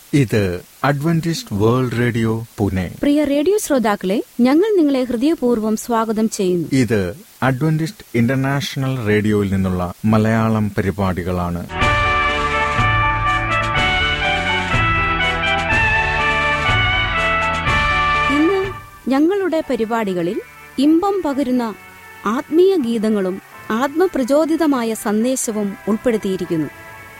ഇത് Adventist world radio Pune പ്രിയ radio ശ്രോതാക്കളെ ഞങ്ങൾ നിങ്ങളെ ഹൃദയപൂർവ്വം സ്വാഗതം ചെയ്യുന്നു ഇത് അഡ്വന്റിസ്റ്റ് ഇന്റർനാഷണൽ റേഡിയോയിൽ നിന്നുള്ള മലയാളം പരിപാടികളാണ് ഇന്ന് ഞങ്ങളുടെ പരിപാടികളിൽ ഇമ്പം പകരുന്ന ആത്മീയ ഗീതങ്ങളും ആത്മപ്രചോദിതമായ സന്ദേശവും ഉൾപ്പെടുത്തിയിരിക്കുന്നു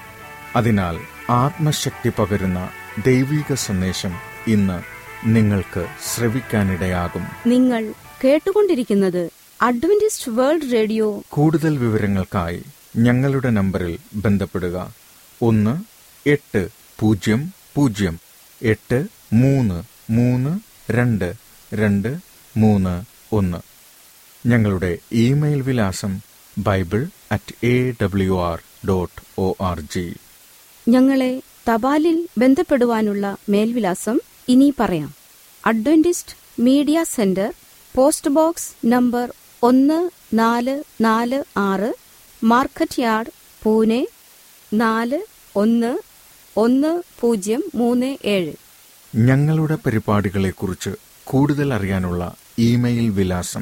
അതിനാൽ ആത്മശക്തി പകരുന്ന ദൈവിക സന്ദേശം ഇന്ന് നിങ്ങൾക്ക് ശ്രവിക്കാനിടയാകും നിങ്ങൾ കേട്ടുകൊണ്ടിരിക്കുന്നത് അഡ്വന്റിസ്റ്റ് വേൾഡ് റേഡിയോ കൂടുതൽ വിവരങ്ങൾക്കായി ഞങ്ങളുടെ നമ്പറിൽ ബന്ധപ്പെടുക ഒന്ന് എട്ട് പൂജ്യം പൂജ്യം എട്ട് മൂന്ന് മൂന്ന് രണ്ട് രണ്ട് മൂന്ന് ഒന്ന് ഞങ്ങളുടെ ഇമെയിൽ വിലാസം bible at A W R dot O R G ഞങ്ങളെ തപാലിൽ ബന്ധപ്പെടുവാനുള്ള മേൽവിലാസം ഇനി പറയാം Adventist media centre post box number ഒന്ന് നാല് നാല് ആറ് മാർക്കറ്റ് യാർഡ് പൂനെ നാല് ഒന്ന് ഒന്ന് പൂജ്യം മൂന്ന് ഏഴ് ഞങ്ങളുടെ പരിപാടികളെക്കുറിച്ച് കൂടുതൽ അറിയാനുള്ള ഇമെയിൽ വിലാസം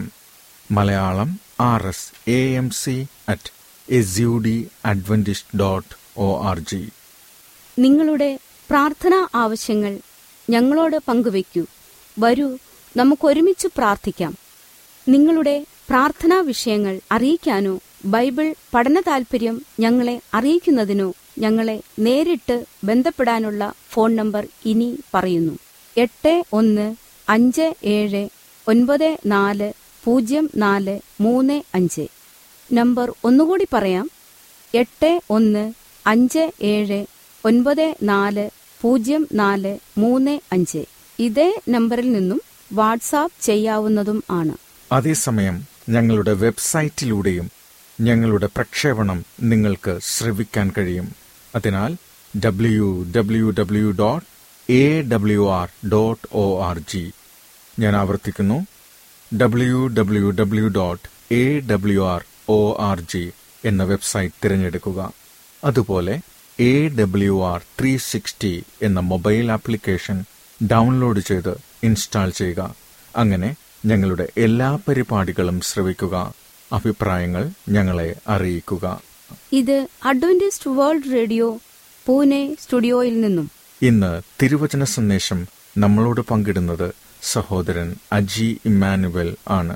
Malayalam R S A M C at S U D Adventist dot O R G നിങ്ങളുടെ പ്രാർത്ഥനാ ആവശ്യങ്ങൾ ഞങ്ങളോട് പങ്കുവയ്ക്കൂ വരൂ നമുക്കൊരുമിച്ച് പ്രാർത്ഥിക്കാം നിങ്ങളുടെ പ്രാർത്ഥനാ വിഷയങ്ങൾ അറിയിക്കാനോ ബൈബിൾ പഠന താൽപര്യം ഞങ്ങളെ അറിയിക്കുന്നതിനോ ഞങ്ങളെ നേരിട്ട് ബന്ധപ്പെടാനുള്ള ഫോൺ നമ്പർ ഇനി പറയുന്നു എട്ട് ഒന്ന് അഞ്ച് ഏഴ് ഒൻപത് നാല് പൂജ്യം നാല് മൂന്ന് അഞ്ച് നമ്പർ ഒന്നുകൂടി പറയാം എട്ട് ഒന്ന് അഞ്ച് ഏഴ് ഒൻപത് നാല് പൂജ്യം നാല് മൂന്ന് അഞ്ച് ഇതേ നമ്പറിൽ നിന്നും വാട്സാപ്പ് ചെയ്യാവുന്നതും ആണ് അതേസമയം ഞങ്ങളുടെ വെബ്സൈറ്റിലൂടെയും ഞങ്ങളുടെ പ്രക്ഷേപണം നിങ്ങൾക്ക് ശ്രവിക്കാൻ കഴിയും അതിനാൽ W W W dot A W R dot O R G ഞാൻ ആവർത്തിക്കുന്നു W W W dot A W R O R G എന്ന വെബ്സൈറ്റ് തിരഞ്ഞെടുക്കുക അതുപോലെ A W R three sixty എന്ന മൊബൈൽ ആപ്ലിക്കേഷൻ ഡൗൺലോഡ് ചെയ്ത് ഇൻസ്റ്റാൾ ചെയ്യുക അങ്ങനെ ഞങ്ങളുടെ എല്ലാ പരിപാടികളും ശ്രവിക്കുക അഭിപ്രായങ്ങൾ ഞങ്ങളെ അറിയിക്കുക ഇത് അഡ്വന്റിസ്റ്റ് വേൾഡ് റേഡിയോ പൂനെ സ്റ്റുഡിയോയിൽ നിന്നും ഇന്ന് തിരുവചന സന്ദേശം നമ്മളോട് പങ്കിടുന്നത് സഹോദരൻ അജി ഇമ്മാനുവൽ ആണ്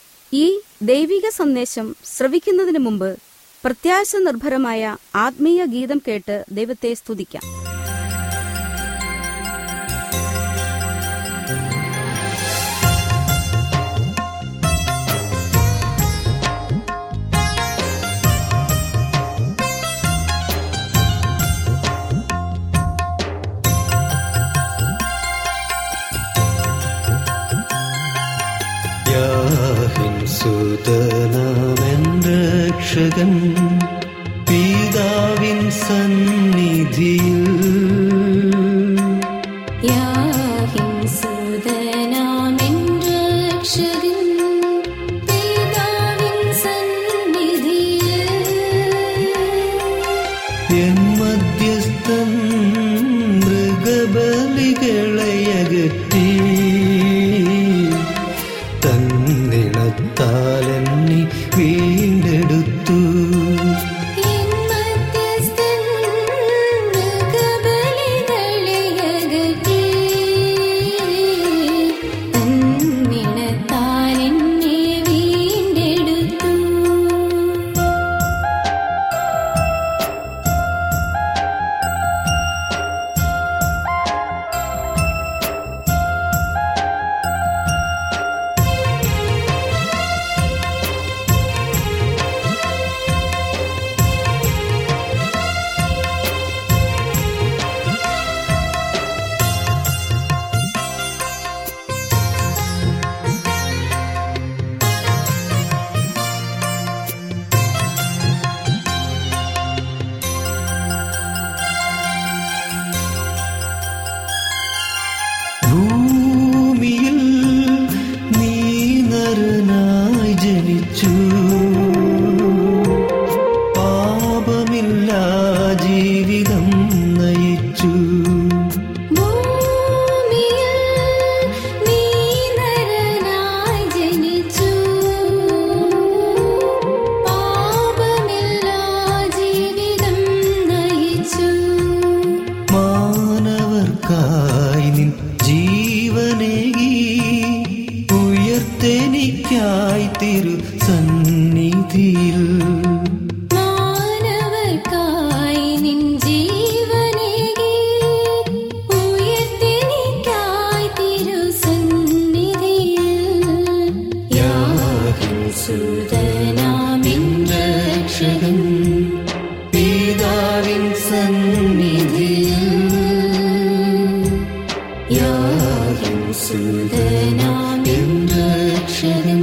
ഈ ദൈവിക സന്ദേശം ശ്രവിക്കുന്നതിന് മുമ്പ് പ്രത്യാശ നിർഭരമായ ആത്മീയ ഗീതം കേട്ട് ദൈവത്തെ സ്തുതിക്കാം യാഹിൻ സുതനാമൻ രക്ഷകൻ പിതാവിൻ സന്നിധിയിൽ എൻ മധ്യസ്ഥൻ മൃഗബലികളയകറ്റി തന്നിണത്താൽ എന്നെ വീണ്ടെടുത്തു സുതനാം എൻ രക്ഷകൻ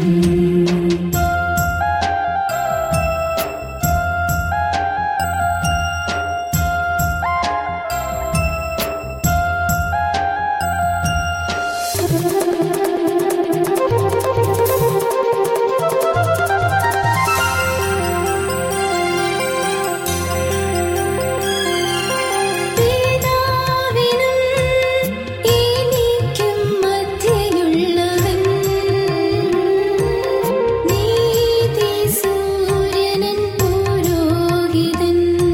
പിതാവിനും എനിക്കും മധ്യയുള്ളവൻ നീതി സൂര്യനൻ പുരോഹിതൻ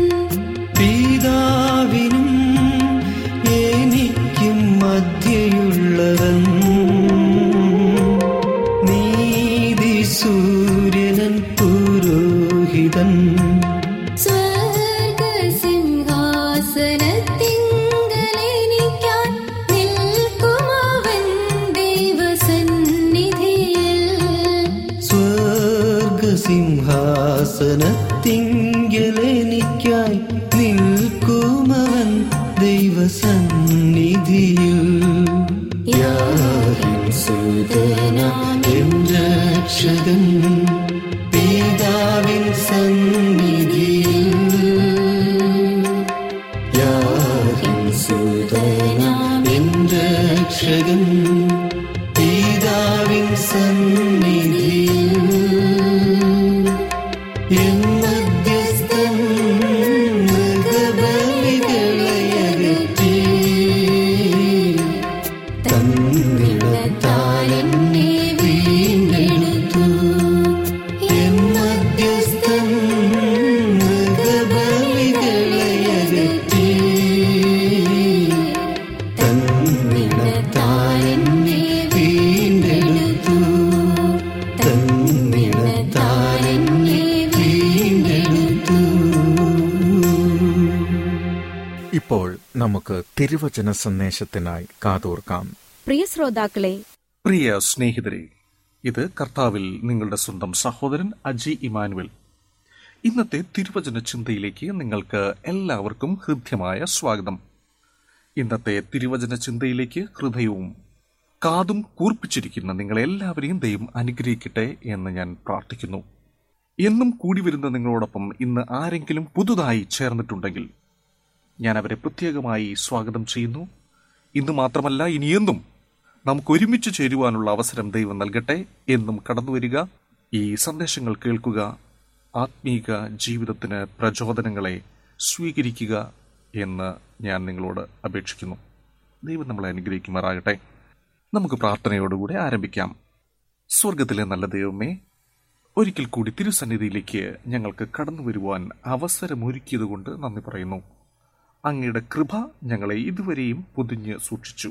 പിതാവിനും എനിക്കും മധ്യയുള്ളവൻ നീതി സൂര്യനൻ പുരോഹിതൻ സ്വർഗസിംഹാസനത്തിങ്കലെനിക്കാൻ നിൽക്കുമവൻ ദൈവസന്നിധിയിൽ സ്വർഗസിംഹാസനത്തിങ്കലെനിക്കായി നിൽക്കുമവൻ ദൈവസന്നിധിയിൽ യാഹിൻ സുതനാം എൻ രക്ഷകൻ പിതാവിൻ സന്നിധിയിൽ യാഹിൻ സുതനാം എൻ രക്ഷകൻ പിതാവിൻ സന്നിധിയിൽ എൻ മധ്യസ്ഥൻ മൃഗബലികളെ അകറ്റി തന്നിടത്താൽ എന്നെ വീണ്ടെടുത്തു എൻ മധ്യസ്ഥൻ മൃഗബലികളെ അകറ്റി തന്നിടത്താൽ എന്നെ വീണ്ടെടുത്തു തന്നിടത്താൽ എന്നെ വീണ്ടെടുത്തു ഇപ്പോൾ നമുക്ക് തിരുവചന സന്ദേശത്തിനായി കാതോർക്കാം പ്രിയ ശ്രോതാക്കളെ പ്രിയ സ്നേഹിതരെ ഇത് കർത്താവിൽ നിങ്ങളുടെ സ്വന്തം സഹോദരൻ അജി ഇമാനുവൽ ഇന്നത്തെ തിരുവചന ചിന്തയിലേക്ക് നിങ്ങൾക്ക് എല്ലാവർക്കും ഹൃദ്യമായ സ്വാഗതം ഇന്നത്തെ തിരുവചന ചിന്തയിലേക്ക് ഹൃദയവും കാതും കൂർപ്പിച്ചിരിക്കുന്ന നിങ്ങളെല്ലാവരെയും ദൈവം അനുഗ്രഹിക്കട്ടെ എന്ന് ഞാൻ പ്രാർത്ഥിക്കുന്നു എന്നും കൂടി വരുന്ന നിങ്ങളോടൊപ്പം ഇന്ന് ആരെങ്കിലും പുതുതായി ചേർന്നിട്ടുണ്ടെങ്കിൽ ഞാൻ അവരെ പ്രത്യേകമായി സ്വാഗതം ചെയ്യുന്നു ഇന്ന് മാത്രമല്ല ഇനിയെന്നും നമുക്ക് ഒരുമിച്ച് ചേരുവാനുള്ള അവസരം ദൈവം നൽകട്ടെ എന്നും കടന്നു വരിക ഈ സന്ദേശങ്ങൾ കേൾക്കുക ആത്മീക ജീവിതത്തിന് പ്രചോദനങ്ങളെ സ്വീകരിക്കുക എന്ന് ഞാൻ നിങ്ങളോട് അപേക്ഷിക്കുന്നു ദൈവം നമ്മളെ അനുഗ്രഹിക്കുമാറാകട്ടെ നമുക്ക് പ്രാർത്ഥനയോടുകൂടി ആരംഭിക്കാം സ്വർഗത്തിലെ നല്ല ദൈവമേ ഒരിക്കൽ കൂടി തിരുസന്നിധിയിലേക്ക് ഞങ്ങൾക്ക് കടന്നു വരുവാൻ അവസരമൊരുക്കിയതുകൊണ്ട് നന്ദി പറയുന്നു അങ്ങയുടെ കൃപ ഞങ്ങളെ ഇതുവരെയും പൊതിഞ്ഞ് സൂക്ഷിച്ചു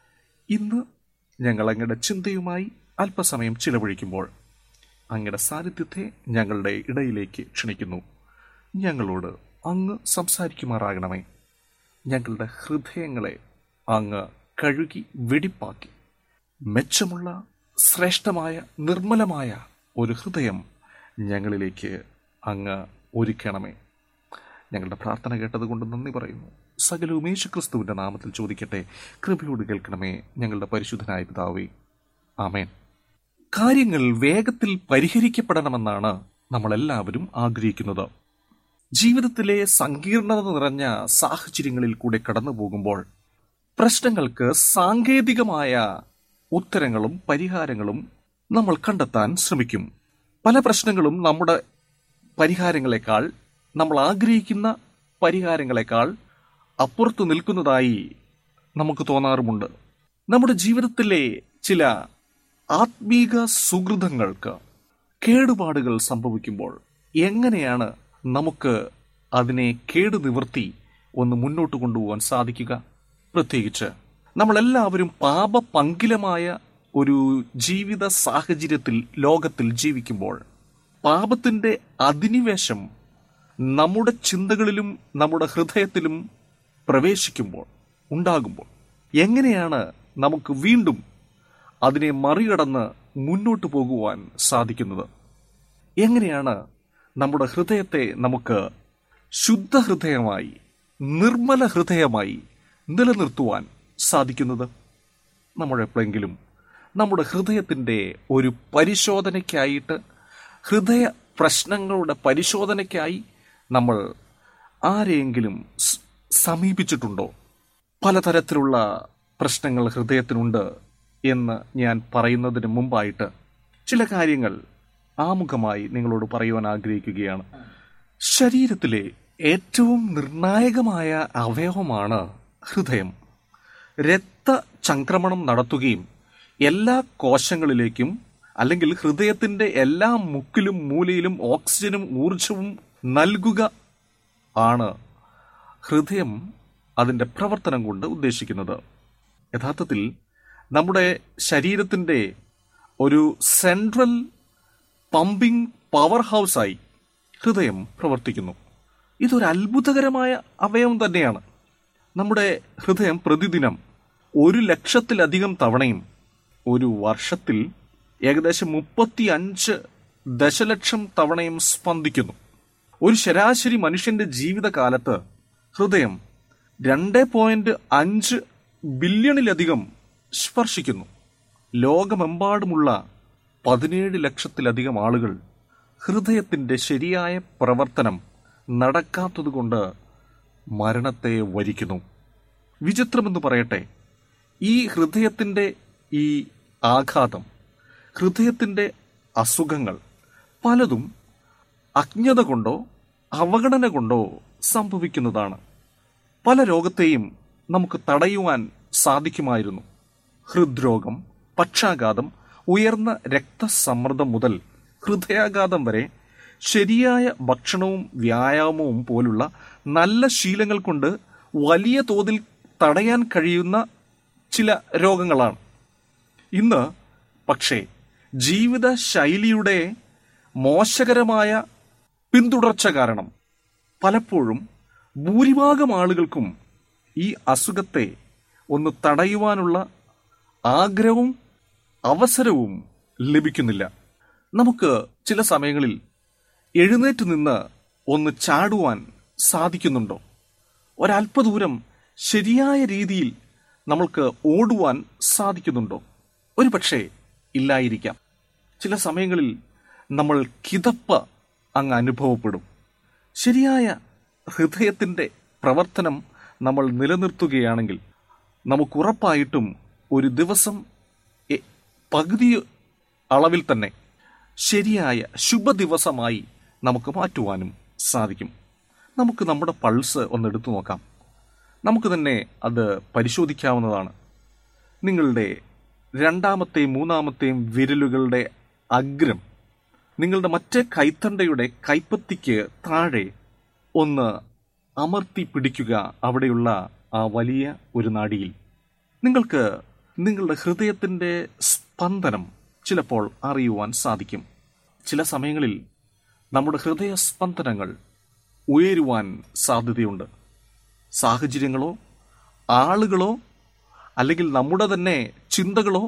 ഇന്ന് ഞങ്ങൾ അങ്ങയുടെ ചിന്തയുമായി അല്പസമയം ചിലവഴിക്കുമ്പോൾ അങ്ങയുടെ സാന്നിധ്യത്തെ ഞങ്ങളുടെ ഇടയിലേക്ക് ക്ഷണിക്കുന്നു ഞങ്ങളോട് അങ്ങ് സംസാരിക്കുമാറാകണമേ ഞങ്ങളുടെ ഹൃദയങ്ങളെ അങ്ങ് കഴുകി വെടിപ്പാക്കി മെച്ചമുള്ള ശ്രേഷ്ഠമായ നിർമ്മലമായ ഒരു ഹൃദയം ഞങ്ങളിലേക്ക് അങ്ങ് ഒരുക്കണമേ ഞങ്ങളുടെ പ്രാർത്ഥന കേട്ടതുകൊണ്ട് നന്ദി പറയുന്നു സകലവും യേശു ക്രിസ്തുവിന്റെ നാമത്തിൽ ചോദിക്കട്ടെ കൃപയോട് കേൾക്കണമേ ഞങ്ങളുടെ പരിശുദ്ധനായ പിതാവേ ആമേൻ കാര്യങ്ങൾ വേഗത്തിൽ പരിഹരിക്കപ്പെടണമെന്നാണ് നമ്മളെല്ലാവരും ആഗ്രഹിക്കുന്നത് ജീവിതത്തിലെ സങ്കീർണത നിറഞ്ഞ സാഹചര്യങ്ങളിൽ കൂടെ കടന്നു പോകുമ്പോൾ പ്രശ്നങ്ങൾക്ക് സാങ്കേതികമായ ഉത്തരങ്ങളും പരിഹാരങ്ങളും നമ്മൾ കണ്ടെത്താൻ ശ്രമിക്കും പല പ്രശ്നങ്ങളും നമ്മുടെ പരിഹാരങ്ങളെക്കാൾ നമ്മൾ ആഗ്രഹിക്കുന്ന പരിഹാരങ്ങളെക്കാൾ അപ്പുറത്ത് നിൽക്കുന്നതായി നമുക്ക് തോന്നാറുമുണ്ട് നമ്മുടെ ജീവിതത്തിലെ ചില ആത്മീക സുഹൃതങ്ങൾക്ക് കേടുപാടുകൾ സംഭവിക്കുമ്പോൾ എങ്ങനെയാണ് നമുക്ക് അതിനെ കേടു നിവർത്തി ഒന്ന് മുന്നോട്ട് കൊണ്ടുപോകാൻ സാധിക്കുക പ്രത്യേകിച്ച് നമ്മളെല്ലാവരും പാപപങ്കിലമായ ഒരു ജീവിത സാഹചര്യത്തിൽ ലോകത്തിൽ ജീവിക്കുമ്പോൾ പാപത്തിന്റെ അധിനിവേശം നമ്മുടെ ചിന്തകളിലും നമ്മുടെ ഹൃദയത്തിലും പ്രവേശിക്കുമ്പോൾ ഉണ്ടാകുമ്പോൾ എങ്ങനെയാണ് നമുക്ക് വീണ്ടും അതിനെ മറികടന്ന് മുന്നോട്ട് പോകുവാൻ സാധിക്കുന്നത് എങ്ങനെയാണ് നമ്മുടെ ഹൃദയത്തെ നമുക്ക് ശുദ്ധ ഹൃദയമായി നിർമ്മല ഹൃദയമായി നിലനിർത്തുവാൻ സാധിക്കുന്നത് നമ്മളെപ്പോഴെങ്കിലും നമ്മുടെ ഹൃദയത്തിൻ്റെ ഒരു പരിശോധനയ്ക്കായിട്ട് ഹൃദയ പ്രശ്നങ്ങളുടെ പരിശോധനയ്ക്കായി നമ്മൾ ആരെയെങ്കിലും സ് സമീപിച്ചിട്ടുണ്ടോ പലതരത്തിലുള്ള പ്രശ്നങ്ങൾ ഹൃദയത്തിനുണ്ട് എന്ന് ഞാൻ പറയുന്നതിന് മുമ്പായിട്ട് ചില കാര്യങ്ങൾ ആമുഖമായി നിങ്ങളോട് പറയുവാൻ ആഗ്രഹിക്കുകയാണ് ശരീരത്തിലെ ഏറ്റവും നിർണായകമായ അവയവമാണ് ഹൃദയം രക്തചംക്രമണം നടത്തുകയും എല്ലാ കോശങ്ങളിലേക്കും അല്ലെങ്കിൽ ഹൃദയത്തിന്റെ എല്ലാ മുക്കിലും മൂലയിലും ഓക്സിജനും ഊർജവും നൽകുക ആണ് ഹൃദയം അതിൻ്റെ പ്രവർത്തനം കൊണ്ട് ഉദ്ദേശിക്കുന്നത് യഥാർത്ഥത്തിൽ നമ്മുടെ ശരീരത്തിൻ്റെ ഒരു സെൻട്രൽ പമ്പിംഗ് പവർ ഹൗസായി ഹൃദയം പ്രവർത്തിക്കുന്നു ഇതൊരു അത്ഭുതകരമായ അവയവം തന്നെയാണ് നമ്മുടെ ഹൃദയം പ്രതിദിനം ഒരു ലക്ഷത്തിലധികം തവണയും ഒരു വർഷത്തിൽ ഏകദേശം മുപ്പത്തി അഞ്ച് ദശലക്ഷം തവണയും സ്പന്ദിക്കുന്നു ഒരു ശരാശരി മനുഷ്യന്റെ ജീവിതകാലത്ത് ഹൃദയം രണ്ട് പോയിന്റ് അഞ്ച് ബില്യണിലധികം സ്പർശിക്കുന്നു ലോകമെമ്പാടുമുള്ള പതിനേഴ് ലക്ഷത്തിലധികം ആളുകൾ ഹൃദയത്തിന്റെ ശരിയായ പ്രവർത്തനം നടക്കാത്തതുകൊണ്ട് മരണത്തെ വരിക്കുന്നു വിചിത്രമെന്ന് പറയട്ടെ ഈ ഹൃദയത്തിന്റെ ഈ ആഘാതം ഹൃദയത്തിന്റെ അസുഖങ്ങൾ പലതും അജ്ഞത കൊണ്ടോ അവഗണന കൊണ്ടോ സംഭവിക്കുന്നതാണ് പല രോഗത്തെയും നമുക്ക് തടയുവാൻ സാധിക്കുമായിരുന്നു ഹൃദ്രോഗം പക്ഷാഘാതം ഉയർന്ന രക്തസമ്മർദ്ദം മുതൽ ഹൃദയാഘാതം വരെ ശരിയായ ഭക്ഷണവും വ്യായാമവും പോലുള്ള നല്ല ശീലങ്ങൾ കൊണ്ട് വലിയ തോതിൽ തടയാൻ കഴിയുന്ന ചില രോഗങ്ങളാണ് ഇന്ന് പക്ഷേ ജീവിത ശൈലിയുടെ മോശകരമായ പിന്തുടർച്ച കാരണം പലപ്പോഴും ഭൂരിഭാഗം ആളുകൾക്കും ഈ അസുഖത്തെ ഒന്ന് തടയുവാനുള്ള ആഗ്രഹവും അവസരവും ലഭിക്കുന്നില്ല നമുക്ക് ചില സമയങ്ങളിൽ എഴുന്നേറ്റ് നിന്ന് ഒന്ന് ചാടുവാൻ സാധിക്കുന്നുണ്ടോ ഒരല്പദൂരം ശരിയായ രീതിയിൽ നമ്മൾക്ക് ഓടുവാൻ സാധിക്കുന്നുണ്ടോ ഒരു പക്ഷേ ഇല്ലായിരിക്കാം ചില സമയങ്ങളിൽ നമ്മൾ കിതപ്പ് അങ്ങ് അനുഭവപ്പെടും ശരിയായ ഹൃദയത്തിൻ്റെ പ്രവർത്തനം നമ്മൾ നിലനിർത്തുകയാണെങ്കിൽ നമുക്കുറപ്പായിട്ടും ഒരു ദിവസം എ- പകുതി അളവിൽ തന്നെ ശരിയായ ശുഭദിവസമായി നമുക്ക് മാറ്റുവാനും സാധിക്കും നമുക്ക് നമ്മുടെ പൾസ് ഒന്ന് എടുത്തു നോക്കാം നമുക്ക് തന്നെ അത് പരിശോധിക്കാവുന്നതാണ് നിങ്ങളുടെ രണ്ടാമത്തെയും മൂന്നാമത്തെയും വിരലുകളുടെ അഗ്രം നിങ്ങളുടെ മറ്റേ കൈത്തണ്ടയുടെ കൈപ്പത്തിക്ക് താഴെ ഒന്ന് അമർത്തി പിടിക്കുക അവിടെയുള്ള ആ വലിയ ഒരു നാടിയിൽ നിങ്ങൾക്ക് നിങ്ങളുടെ ഹൃദയത്തിൻ്റെ സ്പന്ദനം ചിലപ്പോൾ അറിയുവാൻ സാധിക്കും ചില സമയങ്ങളിൽ നമ്മുടെ ഹൃദയ സ്പന്ദനങ്ങൾ ഉയരുവാൻ സാധ്യതയുണ്ട് സാഹചര്യങ്ങളോ ആളുകളോ അല്ലെങ്കിൽ നമ്മുടെ തന്നെ ചിന്തകളോ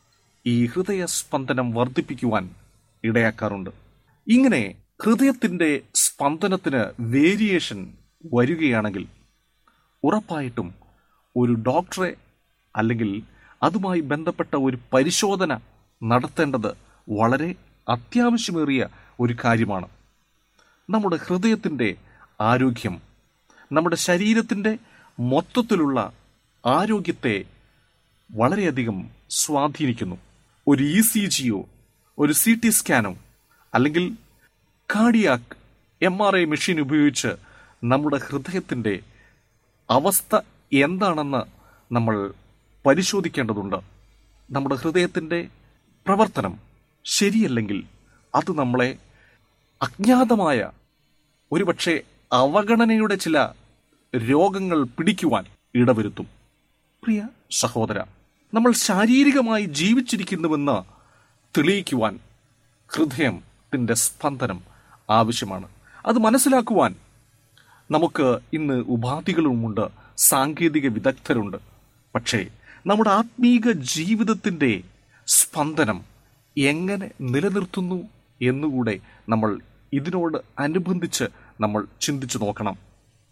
ഈ ഹൃദയ സ്പന്ദനം വർദ്ധിപ്പിക്കുവാൻ ഇടയാക്കാറുണ്ട് ഇങ്ങനെ ഹൃദയത്തിൻ്റെ സ്പന്ദനത്തിന് വേരിയേഷൻ വരികയാണെങ്കിൽ ഉറപ്പായിട്ടും ഒരു ഡോക്ടറെ അല്ലെങ്കിൽ അതുമായി ബന്ധപ്പെട്ട ഒരു പരിശോധന നടത്തേണ്ടത് വളരെ അത്യാവശ്യമേറിയ ഒരു കാര്യമാണ് നമ്മുടെ ഹൃദയത്തിൻ്റെ ആരോഗ്യം നമ്മുടെ ശരീരത്തിൻ്റെ മൊത്തത്തിലുള്ള ആരോഗ്യത്തെ വളരെയധികം സ്വാധീനിക്കുന്നു ഒരു ഇ സി ജിയോ ഒരു സി ടി സ്കാനോ അല്ലെങ്കിൽ cardiac M R I machine ഉപയോഗിച്ച് നമ്മുടെ ഹൃദയത്തിൻ്റെ അവസ്ഥ എന്താണെന്ന് നമ്മൾ പരിശോധിക്കേണ്ടതുണ്ട് നമ്മുടെ ഹൃദയത്തിൻ്റെ പ്രവർത്തനം ശരിയല്ലെങ്കിൽ അത് നമ്മളെ അജ്ഞാതമായ ഒരുപക്ഷെ അവഗണനയുടെ ചില രോഗങ്ങൾ പിടിക്കുവാൻ ഇടവരുത്തും പ്രിയ സഹോദര നമ്മൾ ശാരീരികമായി ജീവിച്ചിരിക്കുന്നുവെന്ന് തെളിയിക്കുവാൻ ഹൃദയത്തിൻ്റെ സ്പന്ദനം ആവശ്യമാണ് അത് മനസ്സിലാക്കുവാൻ നമുക്ക് ഇന്ന് ഉപാധികളുമുണ്ട് സാങ്കേതിക വിദഗ്ധരുണ്ട് പക്ഷേ നമ്മുടെ ആത്മീക ജീവിതത്തിൻ്റെ സ്പന്ദനം എങ്ങനെ നിലനിർത്തുന്നു എന്നുകൂടെ നമ്മൾ ഇതിനോട് അനുബന്ധിച്ച് നമ്മൾ ചിന്തിച്ചു നോക്കണം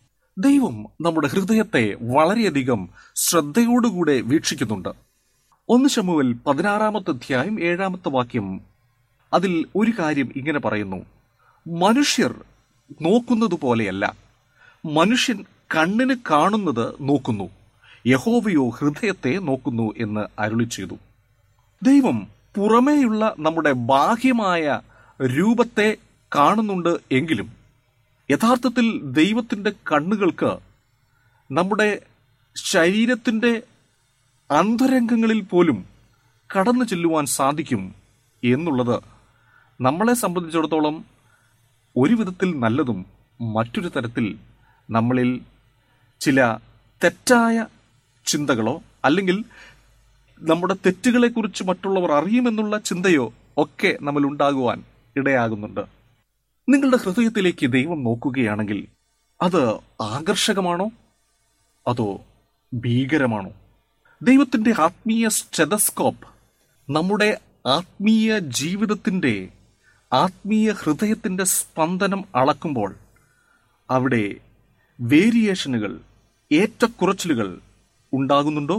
ദൈവം നമ്മുടെ ഹൃദയത്തെ വളരെയധികം ശ്രദ്ധയോടുകൂടെ വീക്ഷിക്കുന്നുണ്ട് ഒന്ന് ശമുവൽ പതിനാറാമത്തെ അധ്യായം ഏഴാമത്തെ വാക്യം അതിൽ ഒരു കാര്യം ഇങ്ങനെ പറയുന്നു മനുഷ്യർ നോക്കുന്നത് പോലെയല്ല മനുഷ്യൻ കണ്ണിന് കാണുന്നത് നോക്കുന്നു യഹോവയോ ഹൃദയത്തെ നോക്കുന്നു എന്ന് അരുളി ചെയ്തു ദൈവം പുറമേയുള്ള നമ്മുടെ ബാഹ്യമായ രൂപത്തെ കാണുന്നുണ്ട് എങ്കിലും യഥാർത്ഥത്തിൽ ദൈവത്തിന്റെ കണ്ണുകൾക്ക് നമ്മുടെ ശരീരത്തിന്റെ അന്തരംഗങ്ങളിൽ പോലും കടന്നു ചെല്ലുവാൻ സാധിക്കും എന്നുള്ളത് നമ്മളെ സംബന്ധിച്ചിടത്തോളം ഒരു വിധത്തിൽ നല്ലതും മറ്റൊരു തരത്തിൽ നമ്മളിൽ ചില തെറ്റായ ചിന്തകളോ അല്ലെങ്കിൽ നമ്മുടെ തെറ്റുകളെക്കുറിച്ച് മറ്റുള്ളവർ അറിയുമെന്നുള്ള ചിന്തയോ ഒക്കെ നമ്മൾ ഉണ്ടാകുവാൻ ഇടയാകുന്നുണ്ട് നിങ്ങളുടെ ഹൃദയത്തിലേക്ക് ദൈവം നോക്കുകയാണെങ്കിൽ അത് ആകർഷകമാണോ അതോ ഭീകരമാണോ ദൈവത്തിന്റെ ആത്മീയ സ്റ്റെതസ്കോപ്പ് നമ്മുടെ ആത്മീയ ജീവിതത്തിന്റെ ആത്മീയ ഹൃദയത്തിന്റെ സ്പന്ദനം അളക്കുമ്പോൾ അവിടെ വേരിയേഷനുകൾ ഏറ്റക്കുറച്ചിലുകൾ ഉണ്ടാകുന്നുണ്ടോ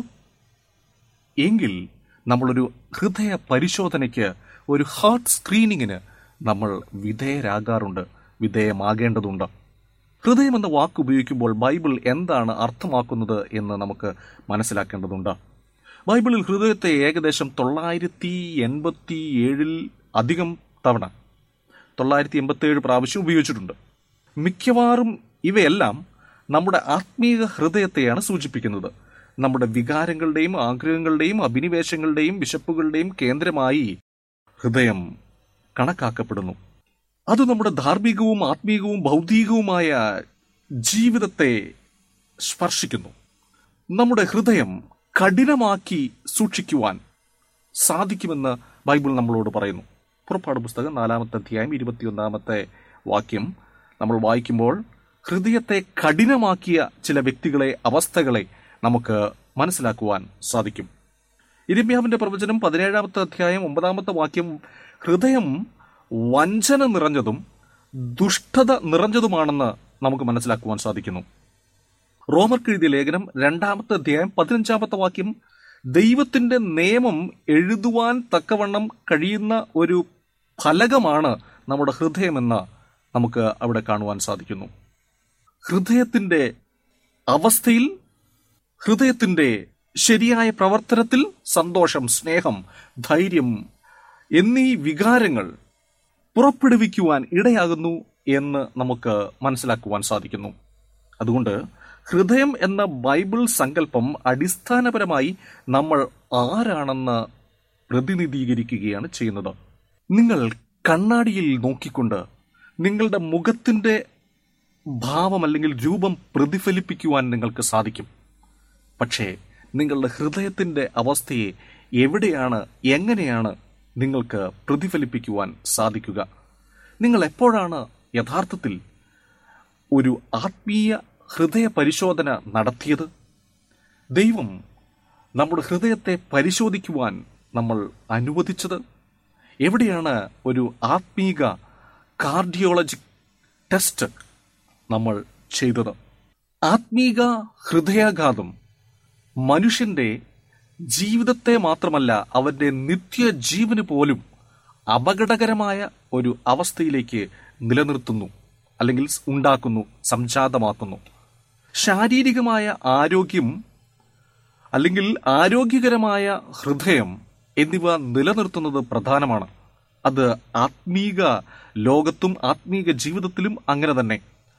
എങ്കിൽ നമ്മളൊരു ഹൃദയ പരിശോധനയ്ക്ക് ഒരു ഹാർട്ട് സ്ക്രീനിങ്ങിന് നമ്മൾ വിധേയരാകാറുണ്ട് വിധേയമാകേണ്ടതുണ്ട് ഹൃദയം എന്ന വാക്ക് ഉപയോഗിക്കുമ്പോൾ ബൈബിൾ എന്താണ് അർത്ഥമാക്കുന്നത് എന്ന് നമുക്ക് മനസ്സിലാക്കേണ്ടതുണ്ട് ബൈബിളിൽ ഹൃദയത്തെ ഏകദേശം തൊള്ളായിരത്തി എൺപത്തി ഏഴിൽ അധികം തവണ തൊള്ളായിരത്തി എൺപത്തി ഏഴ് പ്രാവശ്യം ഉപയോഗിച്ചിട്ടുണ്ട് മിക്കവാറും ഇവയെല്ലാം നമ്മുടെ ആത്മീയ ഹൃദയത്തെയാണ് സൂചിപ്പിക്കുന്നത് നമ്മുടെ വികാരങ്ങളുടെയും ആഗ്രഹങ്ങളുടെയും അഭിനിവേശങ്ങളുടെയും വിശപ്പുകളുടെയും കേന്ദ്രമായി ഹൃദയം കണക്കാക്കപ്പെടുന്നു അത് നമ്മുടെ ധാർമ്മികവും ആത്മീകവും ഭൗതികവുമായ ജീവിതത്തെ സ്പർശിക്കുന്നു നമ്മുടെ ഹൃദയം കഠിനമാക്കി സൂക്ഷിക്കുവാൻ സാധിക്കുമെന്ന് ബൈബിൾ നമ്മളോട് പറയുന്നു പുറപ്പാട് പുസ്തകം നാലാമത്തെ അധ്യായം ഇരുപത്തിയൊന്നാമത്തെ വാക്യം നമ്മൾ വായിക്കുമ്പോൾ ഹൃദയത്തെ കഠിനമാക്കിയ ചില വ്യക്തികളെ അവസ്ഥകളെ നമുക്ക് മനസ്സിലാക്കുവാൻ സാധിക്കും ഇരമ്യാവിന്റെ പ്രവചനം പതിനേഴാമത്തെ അധ്യായം ഒമ്പതാമത്തെ വാക്യം ഹൃദയം വഞ്ചന നിറഞ്ഞതും ദുഷ്ടത നിറഞ്ഞതുമാണെന്ന് നമുക്ക് മനസ്സിലാക്കുവാൻ സാധിക്കുന്നു റോമർക്ക് എഴുതിയ ലേഖനം രണ്ടാമത്തെ അധ്യായം പതിനഞ്ചാമത്തെ വാക്യം ദൈവത്തിന്റെ നിയമം എഴുതുവാൻ തക്കവണ്ണം കഴിയുന്ന ഒരു ഫലകമാണ് നമ്മുടെ ഹൃദയമെന്ന് നമുക്ക് അവിടെ കാണുവാൻ സാധിക്കുന്നു ഹൃദയത്തിന്റെ അവസ്ഥയിൽ ഹൃദയത്തിന്റെ ശരിയായ പ്രവർത്തനത്തിൽ സന്തോഷം സ്നേഹം ധൈര്യം എന്നീ വികാരങ്ങൾ പുറപ്പെടുവിക്കുവാൻ ഇടയാകുന്നു എന്ന് നമുക്ക് മനസ്സിലാക്കുവാൻ സാധിക്കുന്നു അതുകൊണ്ട് ഹൃദയം എന്ന ബൈബിൾ സങ്കല്പം അടിസ്ഥാനപരമായി നമ്മൾ ആരാണെന്ന് പ്രതിനിധീകരിക്കുകയാണ് ചെയ്യുന്നത് നിങ്ങൾ കണ്ണാടിയിൽ നോക്കിക്കൊണ്ട് നിങ്ങളുടെ മുഖത്തിന്റെ ഭാവം അല്ലെങ്കിൽ രൂപം പ്രതിഫലിപ്പിക്കുവാൻ നിങ്ങൾക്ക് സാധിക്കും പക്ഷേ നിങ്ങളുടെ ഹൃദയത്തിന്റെ അവസ്ഥയെ എവിടെയാണ് എങ്ങനെയാണ് നിങ്ങൾക്ക് പ്രതിഫലിപ്പിക്കുവാൻ സാധിക്കുക നിങ്ങൾ എപ്പോഴാണ് യഥാർത്ഥത്തിൽ ഒരു ആത്മീയ ഹൃദയ പരിശോധന നടത്തിയത് ദൈവം നമ്മുടെ ഹൃദയത്തെ പരിശോധിക്കുവാൻ നമ്മൾ അനുവദിച്ചത് എവിടെയാണ് ഒരു ആത്മീക കാർഡിയോളജി ടെസ്റ്റ് നമ്മൾ ചെയ്തത് ആത്മീക ഹൃദയാഘാതം മനുഷ്യന്റെ ജീവിതത്തെ മാത്രമല്ല അവന്റെ നിത്യജീവന് പോലും അപകടകരമായ ഒരു അവസ്ഥയിലേക്ക് നിലനിർത്തുന്നു അല്ലെങ്കിൽ ഉണ്ടാക്കുന്നു സംജാതമാക്കുന്നു ശാരീരികമായ ആരോഗ്യം അല്ലെങ്കിൽ ആരോഗ്യകരമായ ഹൃദയം എന്നിവ നിലനിർത്തുന്നത് പ്രധാനമാണ് അത് ആത്മീക ലോകത്തും ആത്മീക ജീവിതത്തിലും അങ്ങനെ തന്നെ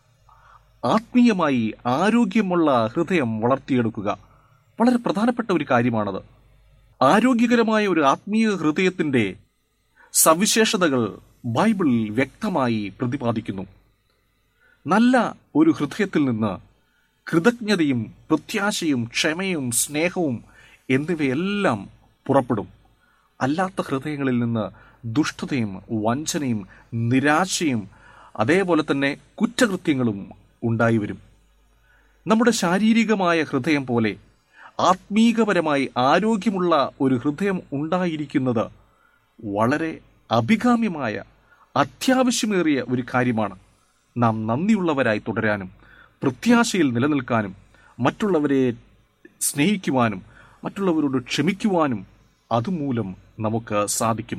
ആത്മീയമായി ആരോഗ്യമുള്ള ഹൃദയം വളർത്തിയെടുക്കുക വളരെ പ്രധാനപ്പെട്ട ഒരു കാര്യമാണത് ആരോഗ്യകരമായ ഒരു ആത്മീയ ഹൃദയത്തിന്റെ സവിശേഷതകൾ ബൈബിൾ വ്യക്തമായി പ്രതിപാദിക്കുന്നു നല്ല ഒരു ഹൃദയത്തിൽ നിന്ന് കൃതജ്ഞതയും പ്രത്യാശയും ക്ഷമയും സ്നേഹവും എന്നിവയെല്ലാം പുറപ്പെടും അല്ലാത്ത ഹൃദയങ്ങളിൽ നിന്ന് ദുഷ്ടതയും വഞ്ചനയും നിരാശയും അതേപോലെ തന്നെ കുറ്റകൃത്യങ്ങളും ഉണ്ടായി വരും നമ്മുടെ ശാരീരികമായ ഹൃദയം പോലെ ആത്മീകപരമായി ആരോഗ്യമുള്ള ഒരു ഹൃദയം ഉണ്ടായിരിക്കുന്നത് വളരെ അഭികാമ്യമായ അത്യാവശ്യമേറിയ ഒരു കാര്യമാണ് നാം നന്ദിയുള്ളവരായി തുടരാനും പ്രത്യാശയിൽ നിലനിൽക്കാനും മറ്റുള്ളവരെ സ്നേഹിക്കുവാനും മറ്റുള്ളവരോട് ക്ഷമിക്കുവാനും അതുമൂലം നമുക്ക് സാധിക്കും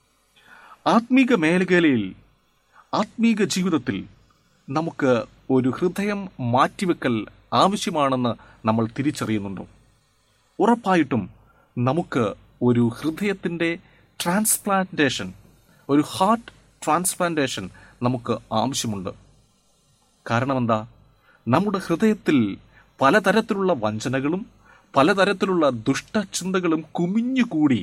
ആത്മീക മേഖലയിൽ ആത്മീക ജീവിതത്തിൽ നമുക്ക് ഒരു ഹൃദയം മാറ്റിവെക്കൽ ആവശ്യമാണെന്ന് നമ്മൾ തിരിച്ചറിയുന്നുണ്ടോ ഉറപ്പായിട്ടും നമുക്ക് ഒരു ഹൃദയത്തിൻ്റെ ട്രാൻസ്പ്ലാന്റേഷൻ ഒരു ഹാർട്ട് ട്രാൻസ്പ്ലാന്റേഷൻ നമുക്ക് ആവശ്യമുണ്ട് കാരണം എന്താ നമ്മുടെ ഹൃദയത്തിൽ പലതരത്തിലുള്ള വഞ്ചനകളും പലതരത്തിലുള്ള ദുഷ്ടചിന്തകളും കുമിഞ്ഞുകൂടി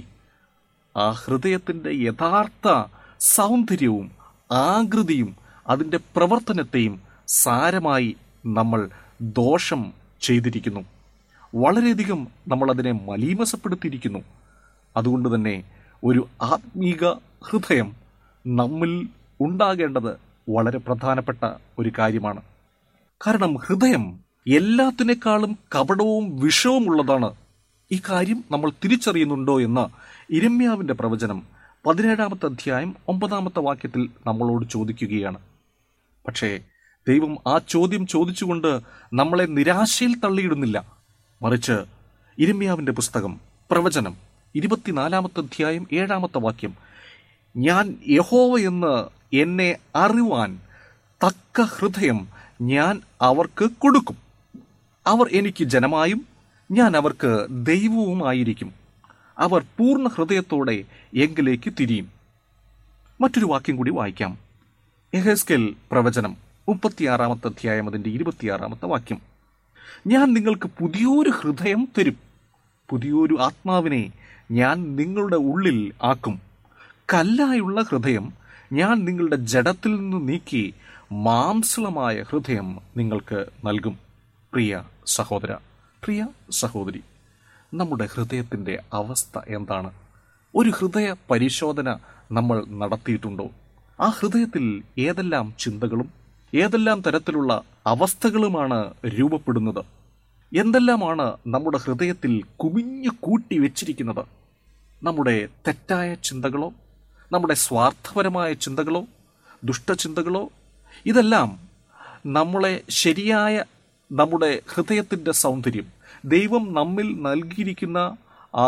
ആ ഹൃദയത്തിൻ്റെ യഥാർത്ഥ സൗന്ദര്യവും ആകൃതിയും അതിൻ്റെ പ്രവർത്തനത്തെയും സാരമായി നമ്മൾ ദോഷം ചെയ്തിരിക്കുന്നു വളരെയധികം നമ്മൾ അതിനെ മലീമസപ്പെടുത്തിയിരിക്കുന്നു അതുകൊണ്ട് തന്നെ ഒരു ആത്മീക ഹൃദയം നമ്മിൽ ഉണ്ടാകേണ്ടത് വളരെ പ്രധാനപ്പെട്ട ഒരു കാര്യമാണ് കാരണം ഹൃദയം എല്ലാത്തിനേക്കാളും കപടവും വിഷവുമുള്ളതാണ് ഈ കാര്യം നമ്മൾ തിരിച്ചറിയുന്നുണ്ടോ എന്ന് ഇരമ്യാവിന്റെ പ്രവചനം പതിനേഴാമത്തെ അധ്യായം ഒമ്പതാമത്തെ വാക്യത്തിൽ നമ്മളോട് ചോദിക്കുകയാണ് പക്ഷേ ദൈവം ആ ചോദ്യം ചോദിച്ചുകൊണ്ട് നമ്മളെ നിരാശയിൽ തള്ളിയിടുന്നില്ല മറിച്ച് ഇരമ്യാവിന്റെ പുസ്തകം പ്രവചനം ഇരുപത്തിനാലാമത്തെ അധ്യായം ഏഴാമത്തെ വാക്യം ഞാൻ യഹോവ എന്ന് എന്നെ അറിവാൻ തക്ക ഹൃദയം ഞാൻ അവർക്ക് കൊടുക്കും അവർ എനിക്ക് ജനമായും ഞാൻ അവർക്ക് ദൈവവുമായിരിക്കും അവർ പൂർണ്ണ ഹൃദയത്തോടെ എങ്കിലേക്ക് തിരിയും മറ്റൊരു വാക്യം കൂടി വായിക്കാം എഹസ്കെൽ പ്രവചനം മുപ്പത്തിയാറാമത്തെ അധ്യായം അതിൻ്റെ ഇരുപത്തിയാറാമത്തെ വാക്യം ഞാൻ നിങ്ങൾക്ക് പുതിയൊരു ഹൃദയം തരും പുതിയൊരു ആത്മാവിനെ ഞാൻ നിങ്ങളുടെ ഉള്ളിൽ ആക്കും കല്ലായുള്ള ഹൃദയം ഞാൻ നിങ്ങളുടെ ജഡത്തിൽ നിന്ന് നീക്കി മാംസളമായ ഹൃദയം നിങ്ങൾക്ക് നൽകും പ്രിയ സഹോദര പ്രിയ സഹോദരി നമ്മുടെ ഹൃദയത്തിൻ്റെ അവസ്ഥ എന്താണ് ഒരു ഹൃദയ പരിശോധന നമ്മൾ നടത്തിയിട്ടുണ്ടോ ആ ഹൃദയത്തിൽ ഏതെല്ലാം ചിന്തകളും ഏതെല്ലാം തരത്തിലുള്ള അവസ്ഥകളുമാണ് രൂപപ്പെടുന്നത് എന്തെല്ലാമാണ് നമ്മുടെ ഹൃദയത്തിൽ കുമിഞ്ഞു കൂട്ടി വെച്ചിരിക്കുന്നത് നമ്മുടെ തെറ്റായ ചിന്തകളോ നമ്മുടെ സ്വാർത്ഥപരമായ ചിന്തകളോ ദുഷ്ടചിന്തകളോ ഇതെല്ലാം നമ്മളെ ശരിയായ നമ്മുടെ ഹൃദയത്തിൻ്റെ സൗന്ദര്യം ദൈവം നമ്മിൽ നൽകിയിരിക്കുന്ന ആ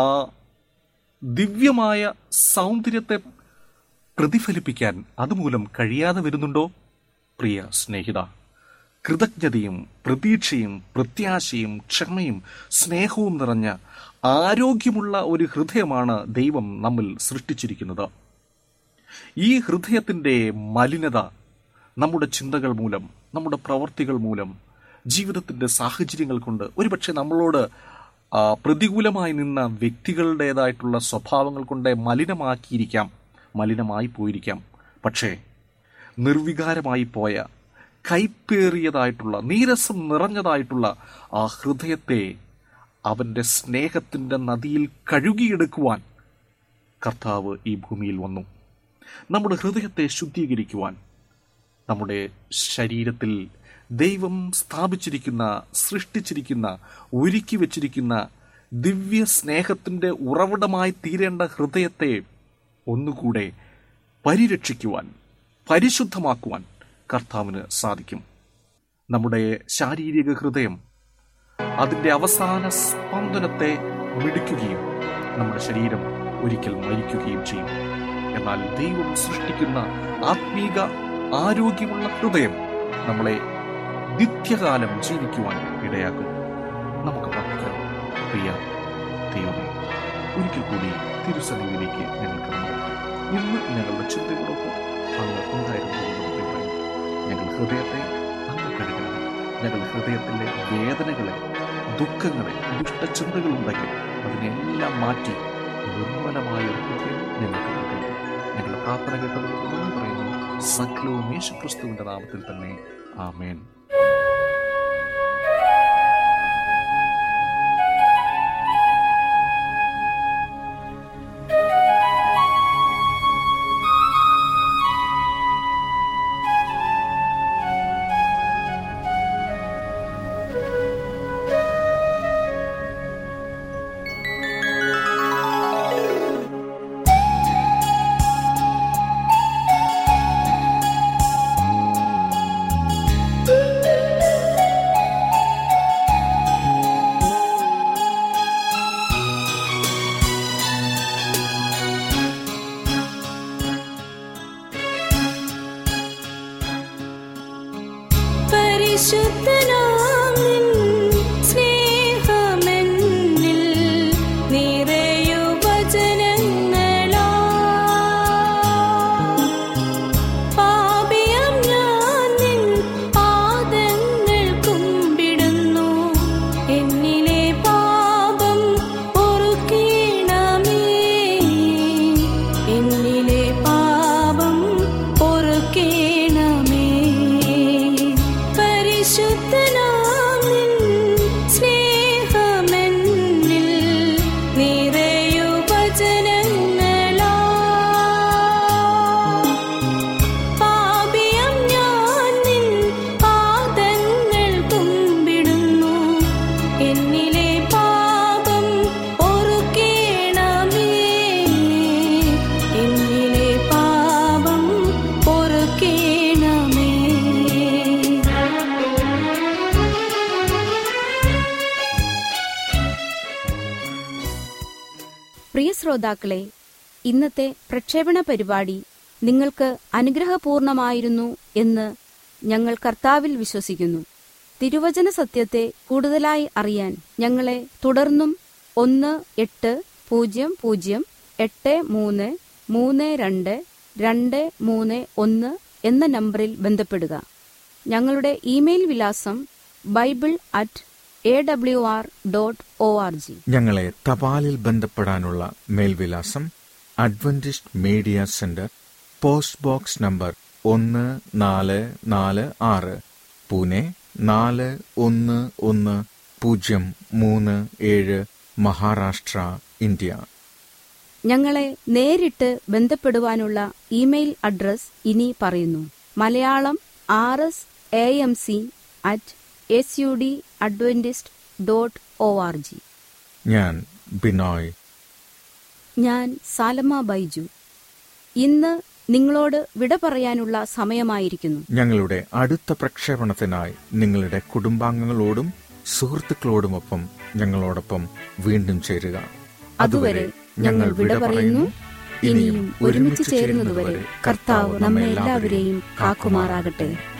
ദിവ്യമായ സൗന്ദര്യത്തെ പ്രതിഫലിപ്പിക്കാൻ അതുമൂലം കഴിയാതെ വരുന്നുണ്ടോ പ്രിയ സ്നേഹിത കൃതജ്ഞതയും പ്രതീക്ഷയും പ്രത്യാശയും ക്ഷമയും സ്നേഹവും നിറഞ്ഞ ആരോഗ്യമുള്ള ഒരു ഹൃദയമാണ് ദൈവം നമ്മിൽ സൃഷ്ടിച്ചിരിക്കുന്നത് ഈ ഹൃദയത്തിൻ്റെ മലിനത നമ്മുടെ ചിന്തകൾ മൂലം നമ്മുടെ പ്രവർത്തികൾ മൂലം ജീവിതത്തിൻ്റെ സാഹചര്യങ്ങൾ കൊണ്ട് ഒരുപക്ഷെ നമ്മളോട് ആ, പ്രതികൂലമായി നിന്ന വ്യക്തികളുടേതായിട്ടുള്ള സ്വഭാവങ്ങൾ കൊണ്ട് മലിനമാക്കിയിരിക്കാം മലിനമായി പോയിരിക്കാം പക്ഷേ നിർവികാരമായി പോയ കൈപ്പേറിയതായിട്ടുള്ള നീരസം നിറഞ്ഞതായിട്ടുള്ള ആ ഹൃദയത്തെ അവൻ്റെ സ്നേഹത്തിൻ്റെ നദിയിൽ കഴുകിയെടുക്കുവാൻ കർത്താവ് ഈ ഭൂമിയിൽ വന്നു നമ്മുടെ ഹൃദയത്തെ ശുദ്ധീകരിക്കുവാൻ നമ്മുടെ ശരീരത്തിൽ ദൈവം സ്ഥാപിച്ചിരിക്കുന്ന സൃഷ്ടിച്ചിരിക്കുന്ന ഒരുക്കി വച്ചിരിക്കുന്ന ദിവ്യ സ്നേഹത്തിൻ്റെ ഉറവിടമായി തീരേണ്ട ഹൃദയത്തെ ഒന്നുകൂടെ പരിരക്ഷിക്കുവാൻ പരിശുദ്ധമാക്കുവാൻ കർത്താവിന് സാധിക്കും നമ്മുടെ ശാരീരിക ഹൃദയം അതിൻ്റെ അവസാന സ്പന്ദനത്തെ മിടിക്കുകയും നമ്മുടെ ശരീരം ഒരിക്കൽ മരിക്കുകയും ചെയ്യും എന്നാൽ ദൈവം സൃഷ്ടിക്കുന്ന ആത്മീക ആരോഗ്യമുള്ള ഹൃദയം നമ്മളെ നിത്യകാലം ജീവിക്കുവാൻ ഇടയാക്കും നമുക്ക് പ്രാർത്ഥിക്കാം പ്രിയ ദൈവമേ ഒരിക്കൽ കൂടി തിരുസന്നിധിയിലേക്ക് ഞങ്ങൾ കടന്നു ഇന്ന് ഞങ്ങളുടെ ചിന്തകളൊപ്പം അങ്ങ് ഉണ്ടായിരുന്നു ഞങ്ങൾ ഹൃദയത്തെ അങ്ങ് കഴുകണം ഞങ്ങളുടെ ഹൃദയത്തിലെ വേദനകളെ ദുഃഖങ്ങളെ ദുഷ്ടചിന്തകളുണ്ടെങ്കിൽ അതിനെല്ലാം മാറ്റി നിർമ്മലമായ ഒരു ഹൃദയം ഞങ്ങൾക്ക് നൽകണം ഞങ്ങളുടെ പ്രാർത്ഥന കേട്ടതിന് നന്ദി പറയുന്നു സകലവും യേശുക്രിസ്തുവിന്റെ നാമത്തിൽ തന്നെ ആമേൻ ും പരിശുദ്ധനാം നിൻ സ്നേഹമെന്നിൽ നിറയു വചനങ്ങളാ പാപിയം ഞാൻ നിൻ പാദങ്ങൾ കുമ്പിടുന്നു എന്നിലെ പാപം പൊറുക്കണമേ എന്നിലെ പാപം പൊറുക്കണമേ പരിശുദ്ധനാം നിൻ സ്നേഹമെന്നിൽ നിറയു വചനങ്ങളാ പാപിയം ഞാൻ നിൻ പാദങ്ങൾ കുമ്പിടുന്നു എന്നിലെ പാപം പൊറുക്കണമേ എന്നിലെ പാപം പൊറുക്കണമേ പ്രിയ ശ്രോതാക്കളെ ഇന്നത്തെ പ്രക്ഷേപണ പരിപാടി നിങ്ങൾക്ക് അനുഗ്രഹപൂർണമായിരുന്നു എന്ന് ഞങ്ങൾ കർത്താവിൽ വിശ്വസിക്കുന്നു തിരുവചന സത്യത്തെ കൂടുതലായി അറിയാൻ ഞങ്ങളെ തുടർന്നും ഒന്ന് എട്ട് പൂജ്യം പൂജ്യം എട്ട് മൂന്ന് മൂന്ന് രണ്ട് രണ്ട് മൂന്ന് ഒന്ന് എന്ന നമ്പറിൽ ബന്ധപ്പെടുക ഞങ്ങളുടെ ഇമെയിൽ വിലാസം bible at A W R dot O R G ഞങ്ങളെ തപാലിൽ ബന്ധപ്പെടാനുള്ള മേൽവിലാസം Adventist media centre post box number ഒന്ന് നാല് നാല് ആറ് പൂനെ നാല് ഒന്ന് ഒന്ന് പൂജ്യം മൂന്ന് ഏഴ് മഹാരാഷ്ട്ര ഇന്ത്യ ഞങ്ങളെ നേരിട്ട് ബന്ധപ്പെടുവാനുള്ള ഇമെയിൽ അഡ്രസ് ഇനി പറയുന്നു Malayalam R S A M C at S U D Adventist dot O R G ഞാൻ ബിനോയ് ഞാൻ സാലമ ബൈജു ഇന്ന് നിങ്ങളോട് വിട പറയാനുള്ള സമയമായിരിക്കുന്നു ഞങ്ങളുടെ അടുത്ത പ്രക്ഷേപണത്തിനായി നിങ്ങളുടെ കുടുംബാംഗങ്ങളോടും സുഹൃത്തുക്കളോടുമൊപ്പം ഞങ്ങളോടൊപ്പം വീണ്ടും ചേരുക അതുവരെ ഞങ്ങൾ വിട പറയുന്നു ഇനിയും ഒരുമിച്ച് ചേരുന്നതുവരെ കർത്താവ് നമ്മെ എല്ലാവരെയും കാക്കുമാറാകട്ടെ